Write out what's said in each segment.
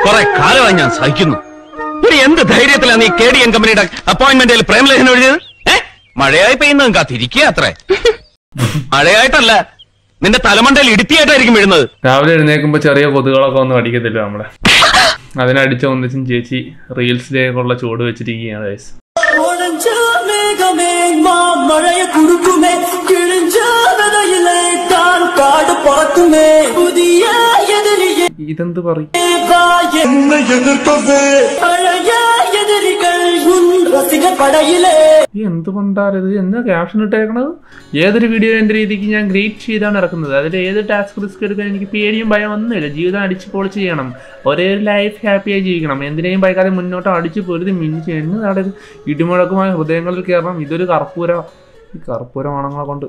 കുറെ കാലമായി ഞാൻ സഹിക്കുന്നു ഇനി എന്ത് ധൈര്യത്തിലാണ് നീ കെ ഡി എൻ കമ്പനിയുടെ അപ്പോയിന്റ്മെന്റിൽ പ്രേമലേഖനം എഴുതിയത് ഏ മഴയായി പെയ്യുന്നതും കാത്തിരിക്കുക അത്രേ മഴയായിട്ടല്ല നിന്റെ തലമണ്ടയിൽ ഇടുത്തിയായിട്ടായിരിക്കും വീഴുന്നത് രാവിലെ എഴുന്നേൽക്കുമ്പോൾ ചെറിയ കൊതുകളൊക്കെ ഒന്നും അടിക്കത്തില്ല നമ്മളെ അതിനടിച്ച ഒന്നിച്ചും ചേച്ചി റീൽസിലേക്കുള്ള ചൂട് വെച്ചിരിക്കുകയാണ് guys. ഒഴഞ്ച മേഘമേ മാമഴയ കുടുക്കുമേ കിഴിഞ്ച വിതയിലെ താൻ കാട് പറക്കുമേ പുതിയ എതിരിയെ ഇതെന്ത് പറയും വാ എന്ന് എതിർക്കവേ പഴയ എതിരികൾ ഉൻ രസിക പടയിലെ ഈ എന്ത് പണ്ടാരത് എന്താ ക്യാപ്ഷൻ ഇട്ടേക്കണത് ഏതൊരു വീഡിയോ എന്റെ രീതിക്ക് ഞാൻ ഗ്രേറ്റ് ചെയ്താണ് ഇറക്കുന്നത് അതിൽ ഏത് ടാസ്ക് റിസ്ക് എടുക്കാൻ എനിക്ക് പേടിയും ഭയം ഒന്നുമില്ല ജീവിതം അടിച്ച് പൊളിച്ച് ചെയ്യണം ഒരേ ഒരു ലൈഫ് ഹാപ്പിയായി ജീവിക്കണം എന്തിനേയും ഭയക്കാതെ മുന്നോട്ട് അടിച്ച് പൊരുതി മിന്നിച്ച് എന്ന് നടത് ഇടിമുഴക്കമായ ഹൃദയങ്ങളിൽ കയറണം ഇതൊരു കർപ്പൂര ഈ കർപ്പൂര മണങ്ങളെ കൊണ്ട്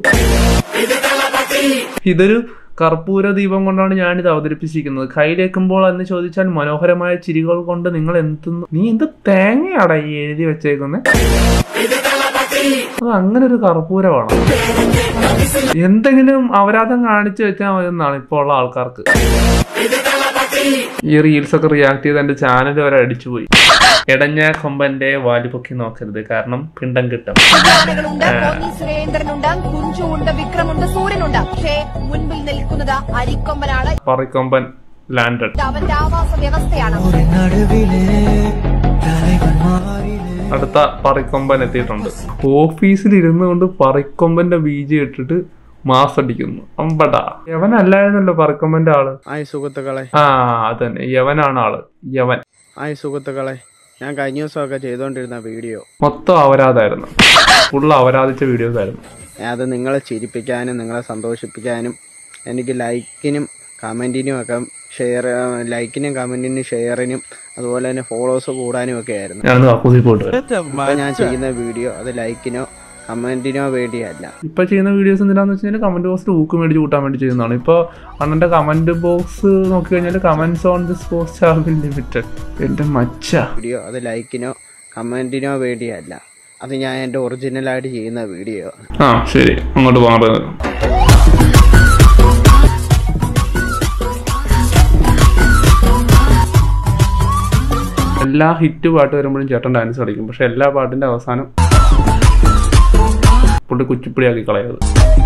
ഇതൊരു കർപ്പൂര ദീപം കൊണ്ടാണ് ഞാനിത് അവതരിപ്പിച്ചിരിക്കുന്നത് കയ്യിലേക്കുമ്പോൾ എന്ന് ചോദിച്ചാൽ മനോഹരമായ ചിരികൾ കൊണ്ട് നിങ്ങൾ എന്തെന്ന് നീ എന്ത് തേങ്ങയാടാ ഈ എഴുതി വെച്ചേക്കുന്നത് അത് അങ്ങനെ ഒരു കർപ്പൂരമാണ് എന്തെങ്കിലും അപരാധം കാണിച്ചു വെച്ചാൽ മതി എന്നാണ് ഇപ്പോൾ ഉള്ള ആൾക്കാർക്ക് ഈ റീൽസ് ഒക്കെ റിയാക്ട് ചെയ്ത് എന്റെ ചാനൽ വരെ അടിച്ചുപോയി ഇടഞ്ഞ കൊമ്പന്റെ വാലുപൊക്കി നോക്കരുത് കാരണം പിണ്ടം കിട്ടും ആനകളുണ്ട് കോന്നി സുരേന്ദ്രനുണ്ട് കുഞ്ചുണ്ട് വിക്രമുണ്ട് സൂര്യനുണ്ട് പക്ഷേ മുൻപിൽ നിൽക്കുന്നത് അരിക്കൊമ്പനാണ് പറിക്കൊമ്പൻ ലാൻഡഡ് ഇത് അവന്റെ ആവാസ വ്യവസ്ഥയാണ് അടുത്ത പറിക്കൊമ്പൻ എത്തിയിട്ടുണ്ട് ഓഫീസിൽ ഇരുന്നു കൊണ്ട് പറിക്കൊമ്പന്റെ ബീജം ഇട്ടിട്ട് മാസ് അടിക്കുന്നു അമ്പടാ യവനല്ലായിരുന്നല്ലോ പറിക്കൊമ്പന്റെ ആള് ആയ് സുഹൃത്തുക്കളെ ആ അതന്നെ യവനാണ് ആള് യവൻ ആയ് സുഹൃത്തുക്കളെ ഞാൻ കഴിഞ്ഞ ദിവസമൊക്കെ ചെയ്തുകൊണ്ടിരുന്ന വീഡിയോ മൊത്തം അപരാധായിരുന്നു ഫുള്ള് അപരാധിച്ച വീഡിയോസ് ആയിരുന്നു അത് നിങ്ങളെ ചിരിപ്പിക്കാനും നിങ്ങളെ സന്തോഷിപ്പിക്കാനും എനിക്ക് ലൈക്കിനും കമൻറ്റിനും ഒക്കെ ഷെയർ ലൈക്കിനും കമൻറ്റിനും ഷെയറിനും അതുപോലെ തന്നെ ഫോളോവേഴ്സ് കൂടാനും ഒക്കെ ആയിരുന്നു ഞാനൊന്ന് കക്കൂസിൽ പോയിട്ട് വരാം അപ്പോൾ ഞാൻ ചെയ്യുന്ന വീഡിയോ അത് ലൈക്കിനോ കമൻറ്റിനോ വേണ്ടിയല്ല ഇപ്പൊ ചെയ്യുന്ന വീഡിയോസ് എന്തിനാന്ന് വെച്ച് കഴിഞ്ഞാൽ കമന്റ് ബോക്സിൽ ഊക്ക് മേടിച്ച് കൂട്ടാൻ വേണ്ടി ചെയ്യുന്നതാണ് ഇപ്പൊ അണ്ണന്റെ കമന്റ് ബോക്സ് നോക്കി കഴിഞ്ഞാൽ comments on this post are been limited എന്റെ മച്ച വീഡിയോ അത് ലൈക്കിനോ കമൻറ്റിനോ വേണ്ടിയല്ല അത് ഞാൻ എൻ്റെ ഒറിജിനലായിട്ട് ചെയ്യുന്ന വീഡിയോ ആ ശരി അങ്ങോട്ട് പോകാൻ എല്ലാ ഹിറ്റ് പാട്ട് വരുമ്പോഴും ചേട്ടൻ ഡാൻസ് കളിക്കും പക്ഷെ എല്ലാ പാട്ടിന്റെ അവസാനം പുള്ളി കുച്ചിപ്പിടിയാക്കി കളയത്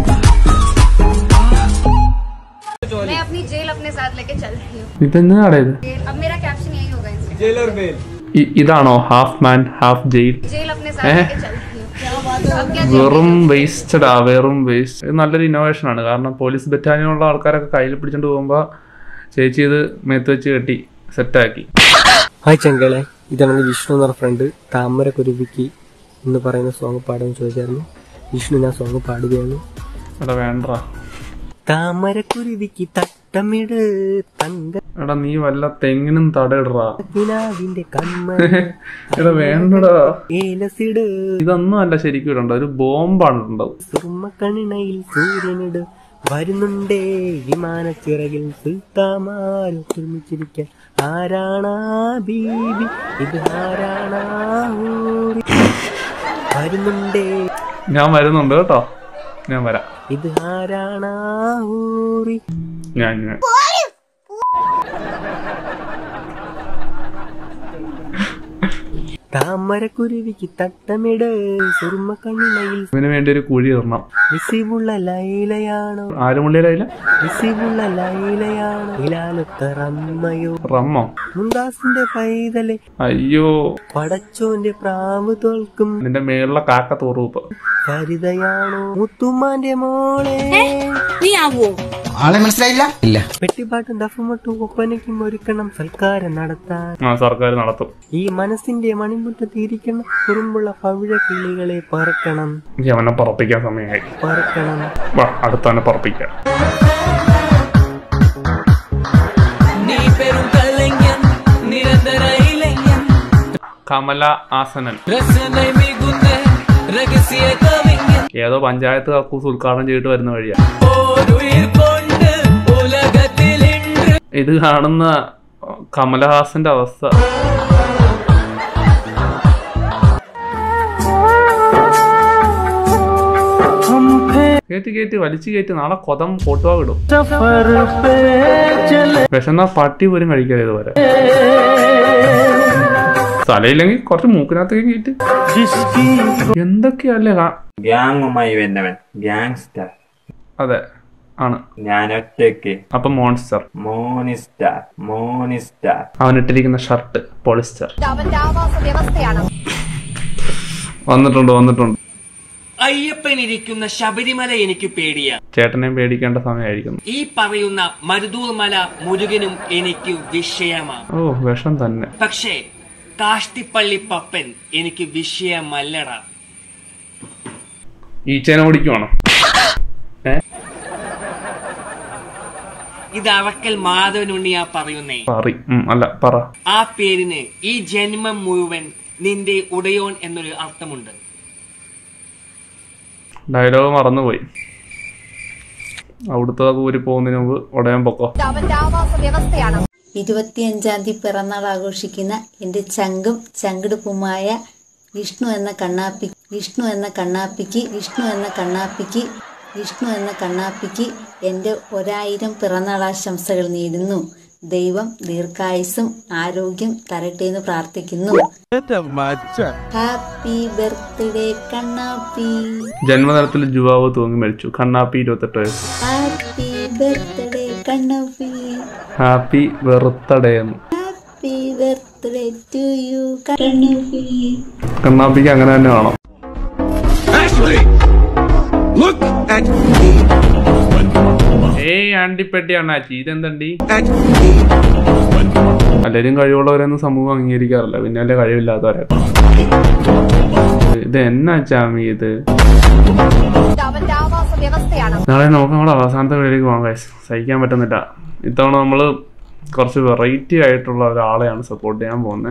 मैं अपनी जेल अपने साथ लेके चल रही हूँ ഇതെന്നാണ് ഇത് अब मेरा कैप्शन यही होगा इसमें ഇ- ഇതാണോ half man half jail jail अपने साथ हैं? लेके चल रही हूँ अब क्या വെറും വേസ്റ്റഡാ വെറും വേസ്റ്റ് ഇത് നല്ലൊരു ഇന്നോവേഷൻ ആണ് കാരണം പോലീസ് ബറ്റാലിയനുള്ള ആൾക്കാരൊക്കെ കയ്യിൽ പിടിച്ചോണ്ട് പോകുമ്പോ ചേച്ചി ഇത് മേത്ത് വെച്ച് കെട്ടി സെറ്റാക്കി ഹായ് ചങ്കളെ ഇതാണ് വിഷ്ണു എന്ന് പറഞ്ഞ ഫ്രണ്ട് താമര കുരുവിക്ക് എന്ന് പറയുന്ന സോങ് പാടാൻ ചോദിച്ചായിരുന്നു വിഷ്ണു ഞാൻ സോങ് പാടുകയാണ് എടാ വേണ്ട താമര കുരുവിക്ക് തട്ടമിട് തങ്ക എടാ നീ വല്ല തെങ്ങിനും തടയിടറാ കിനാവിന്റെ കമ്മ എടാ വേണ്ടടാ ഏലസിട് ഇതൊന്നും അല്ല ശരിക്കും ഇടണ്ട ഒരു ബോംബാണ് ഇടേണ്ടത് സുർമ്മ കണിണയിൽ സൂര്യനിട് വരുന്നുണ്ടേ വിമാനച്ചിറകിൽ സുൽത്താമാരും ഒരുമിച്ചിരിക്കാൻ ആരാണാ ബീബി ഇത് ആരാണാ ഊരി വരുന്നുണ്ടേ ഞാൻ വരുന്നുണ്ട് കേട്ടോ ഞാൻ വരാം ഇത് ആരാണാ ഊറി ഞാൻ ഞാൻ താമരക്കുരുവിക്ക് തട്ടമിട് സുർമ്മ കണ്ണിണയിൽ ഇതിന് വേണ്ടി ഒരു കുഴി ഇടണം വിസിവുള്ള ലൈലയാണോ ആരുമുള്ളിയിലായില്ല വിസിവുള്ള ലൈലയാണോ ഇലാലത്തറമ്മയോ റമ്മോ മുന്താസിന്റെ പൈതലെ അയ്യോ പടച്ചോന്റെ പ്രാവ് തോൽക്കും നിന്റെ മേളിലെ കാക്ക തോറുപ്പ് ഫരിതയാണോ മുത്തുമാന്റെ മോളെ ആളെ മനസ്സിലായില്ല ഇല്ല പെട്ടിപ്പാട്ടും ദഫുമട്ടും ഒപ്പനയ്ക്കും ഒരുക്കണം സൽക്കാരം നടത്താൻ ആ സർക്കാർ നടത്തും ഈ മനസ്സിന്റെ മണിമുറ്റത്തിരിക്കണം കുറുമ്പുള്ള പവിഴ കിളികളെ പറക്കണം എനിക്ക് അവനെ പറപ്പിക്കാൻ സമയമായി പറക്കണം വാ അടുത്തവനെ പറപ്പിക്കാം കമല ആസനൻ ഏതോ പഞ്ചായത്ത് കക്കൂസ് ഉദ്ഘാടനം ചെയ്തിട്ട് വരുന്ന വഴിയാ ഇത് കാണുന്ന കമലഹാസന്റെ അവസ്ഥ കയറ്റി കയറ്റി വലിച്ചു കയറ്റി നാളെ കൊതം ഫോട്ടോ വിടും വിശന്നാ പട്ടി പോലും കഴിക്കാതെ ഇതുവരെ തലയില്ലെങ്കിൽ കുറച്ച് മൂക്കിനകത്തേക്ക് കയറ്റി എന്തൊക്കെയല്ലേ കാ- ഗ്യാങ്ങുമായി വന്നവൻ ഗ്യാങ്സ്റ്റർ അതെ ആണ് ഞാൻ ഒറ്റയ്ക്ക് അപ്പൊ മോൺസ്റ്റർ മോണിസ്റ്റാർ മോണിസ്റ്റാർ അവൻ ഇട്ടിരിക്കുന്ന ഷർട്ട് പോളിസ്റ്റർ ഇത് അവന്റെ ആവാസ വ്യവസ്ഥയാണ് വന്നിട്ടുണ്ട് വന്നിട്ടുണ്ട് അയ്യപ്പനിരിക്കുന്ന ശബരിമല എനിക്ക് പേടിയാ ചേട്ടനെയും പേടിക്കേണ്ട സമയമായിരിക്കുന്നു ഈ പറയുന്ന മരുതൂർ മല മുരുകനും എനിക്ക് വിഷയമാ ഓ വിഷം തന്നെ പക്ഷേ കാഷ്ടിപ്പള്ളി പപ്പൻ എനിക്ക് വിഷയമല്ലടാ ഈച്ചേനെ ഓടിക്കുവാണോ ഏ ഇത് അറക്കൽ മാധവനുണ്ണിയാ പറയുന്നേ പറി ഉം, അല്ല പറ ആ പേരിന് ഈ ജന്മം മുഴുവൻ നിന്റെ ഉടയോൻ എന്നൊരു അർത്ഥമുണ്ട് ഡയലോഗ് മറന്നുപോയി അവിടുത്തെ കൂരി പോകുന്നതിന് മുമ്പ് ഉടയാൻ പൊക്കോ ഇത് അവന്റെ ആവാസ വ്യവസ്ഥയാണ് ഇരുപത്തിയഞ്ചാം തീയതി പിറന്നാൾ ആഘോഷിക്കുന്ന എൻ്റെ ചങ്കും ചങ്കിടുപ്പുമായ വിഷ്ണു എന്ന കണ്ണാപ്പി വിഷ്ണു എന്ന കണ്ണാപ്പിക്ക് വിഷ്ണു എന്ന കണ്ണാപ്പിക്ക് വിഷ്ണു എന്ന കണ്ണാപ്പിക്ക് എൻ്റെ ഒരായിരം പിറന്നാൾ ആശംസകൾ നേരുന്നു ദൈവം ദീർഘായുസും ആരോഗ്യം തരട്ടെ എന്ന് പ്രാർത്ഥിക്കുന്നു ഹാപ്പി ബർത്ത്ഡേ കണ്ണാപ്പി ജന്മതലത്തിൽ ജുവാവ് തൂങ്ങി മരിച്ചു കണ്ണാപ്പി ഇരുപത്തെട്ട് വയസ്സ് happy birthday Kannappi happy birthday എന്ന് happy birthday to you Kannappi കണ്ണാപ്പിക്ക് അങ്ങനെ തന്നെ വേണം ഏയ് ആണ്ടിപ്പെട്ടി അണ്ണാച്ചി ഇതെന്തണ്ടി പലരും കഴിവുള്ളവരെയൊന്നും സമൂഹം അംഗീകരിക്കാറില്ല പിന്നെ വല്ല കഴിവില്ലാത്തവരെ ഇത് എന്നാ ചാമി ഇത് ഇത് അവന്റെ ആവാസ വ്യവസ്ഥയാണ് നാളെ നമുക്ക് നമ്മുടെ അവസാനത്തെ വീട്ടിലേക്ക് പോകാം guys. സഹിക്കാൻ പറ്റുന്നില്ല ഇത്തവണ നമ്മൾ കുറച്ച് വെറൈറ്റി ആയിട്ടുള്ള ഒരാളെയാണ് സപ്പോർട്ട് ചെയ്യാൻ പോകുന്നത്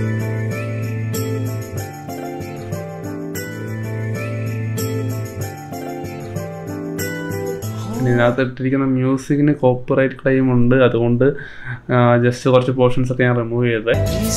ഇതിനകത്ത് ഇട്ടിരിക്കുന്ന മ്യൂസിക്കിന് കോപ്പറേറ്റ് ക്ലെയിം ഉണ്ട് അതുകൊണ്ട് ജസ്റ്റ് കുറച്ച് പോർഷൻസ് ഒക്കെ ഞാൻ റിമൂവ് ചെയ്തത്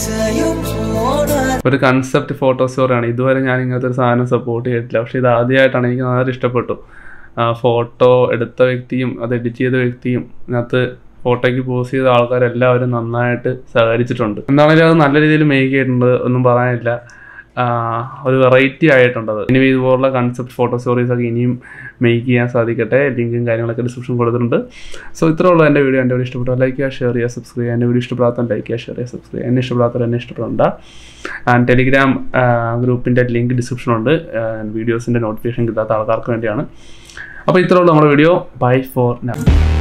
ഒരു കൺസെപ്റ്റ് ഫോട്ടോ സ്റ്റോറിയാണ് ഇതുവരെ ഞാൻ ഇങ്ങനത്തെ ഒരു സാധനം സപ്പോർട്ട് ചെയ്തിട്ടില്ല പക്ഷേ ഇത് ആദ്യമായിട്ടാണ് എനിക്ക് വളരെ ഇഷ്ടപ്പെട്ടു ഫോട്ടോ എടുത്ത വ്യക്തിയും അത് എഡിറ്റ് ചെയ്ത വ്യക്തിയും ഇതിനകത്ത് ഫോട്ടോയ്ക്ക് പോസ്റ്റ് ചെയ്ത ആൾക്കാരെല്ലാവരും നന്നായിട്ട് സഹകരിച്ചിട്ടുണ്ട് എന്താണെങ്കിലും അത് നല്ല രീതിയിൽ മേക്ക് ചെയ്തിട്ടുണ്ട് ഒന്നും പറയാനില്ല ആ, ഒരു വെറൈറ്റി ആയിട്ടുണ്ട് അത് ഇനി ഇതുപോലുള്ള കൺസെപ്റ്റ് ഫോട്ടോ സ്റ്റോറീസ് ഒക്കെ ഇനിയും മേക്ക് ചെയ്യാൻ സാധിക്കട്ടെ ലിങ്കും കാര്യങ്ങളൊക്കെ ഡിസ്ക്രിപ്ഷൻ കൊടുത്തിട്ടുണ്ട് സോ ഇത്രേ ഉള്ളൂ എൻ്റെ വീഡിയോ എൻ്റെ വീഡിയോ ഇഷ്ടപ്പെട്ടു ലൈക്ക് ചെയ്യുക ഷെയർ ചെയ്യുക സബ്സ്ക്രൈബ് ചെയ്യുക എൻ്റെ വീഡിയോ ഇഷ്ടപ്പെടാത്ത ലൈക്ക് ചെയ്യുക ഷെയർ ചെയ്യുക സബ്സ്ക്രൈബ് ചെയ്യുക എന്നെ ഇഷ്ടപ്പെടാത്തവർ എന്നെ ഇഷ്ടപ്പെടണ്ട ആൻഡ് ടെലിഗ്രാം ഗ്രൂപ്പിൻ്റെ ലിങ്ക് ഡിസ്ക്രിപ്ഷനുണ്ട് വീഡിയോസിൻ്റെ നോട്ടിഫിക്കേഷൻ കിട്ടാത്ത ആൾക്കാർക്ക് വേണ്ടിയാണ് അപ്പോൾ ഇത്രേ ഉള്ളൂ നമ്മുടെ വീഡിയോ ബൈ ഫോർ നൗ